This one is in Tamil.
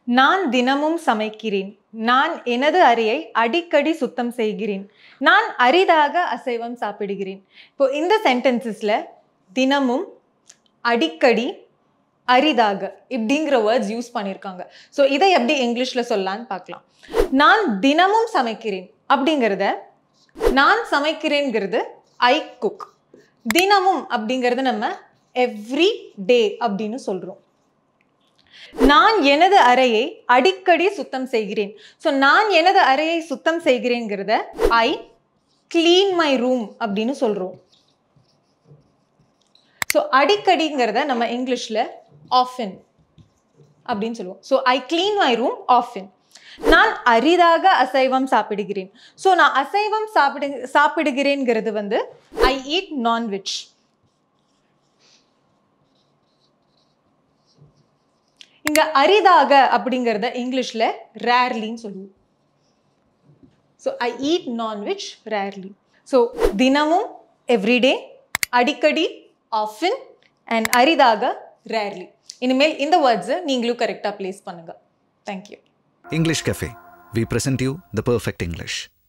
நான் தினமும் சமைக்கிறேன் நான் எனது அறையை அடிக்கடி சுத்தம் செய்கிறேன் நான் அரிதாக அசைவம் சாப்பிடுகிறேன் இப்போ இந்த சென்டென்சஸில் தினமும் அடிக்கடி அரிதாக இப்படிங்கிற வேர்ட்ஸ் யூஸ் பண்ணியிருக்காங்க ஸோ இதை எப்படி இங்கிலீஷில் சொல்லலான்னு பார்க்கலாம் நான் தினமும் சமைக்கிறேன் அப்படிங்கிறத நான் சமைக்கிறேங்கிறது ஐ குக் தினமும் அப்படிங்கிறது நம்ம எவ்ரி டே அப்படின்னு சொல்கிறோம் நான் எனது அறையை அடிக்கடி சுத்தம் செய்கிறேன் ஸோ நான் எனது அறையை சுத்தம் செய்கிறேங்கிறத ஐ க்ளீன் மை ரூம் அப்படின்னு சொல்கிறோம் ஸோ அடிக்கடிங்கிறத நம்ம இங்கிலீஷில் ஆஃபின் அப்படின்னு சொல்லுவோம் so I clean my room ஆஃபின் நான் அரிதாக அசைவம் சாப்பிடுகிறேன் ஸோ நான் அசைவம் சாப்பிடு சாப்பிடுகிறேங்கிறது வந்து ஐ ஈட் நான்வெஜ் இங்க அரிதாக அப்படிங்கிறத இங்கிலீஷ்ல ரேர்லின்னு சொல்லுவோம் so I eat non veg rarely so தினமும் எவ்ரிடே அடிக்கடி ஆஃபின் அண்ட் அரிதாக ரேர்லி இனிமேல் இந்த வேர்ட்ஸை நீங்களும் கரெக்டாக ப்ளேஸ் பண்ணுங்க thank you English Cafe. We present you the perfect English.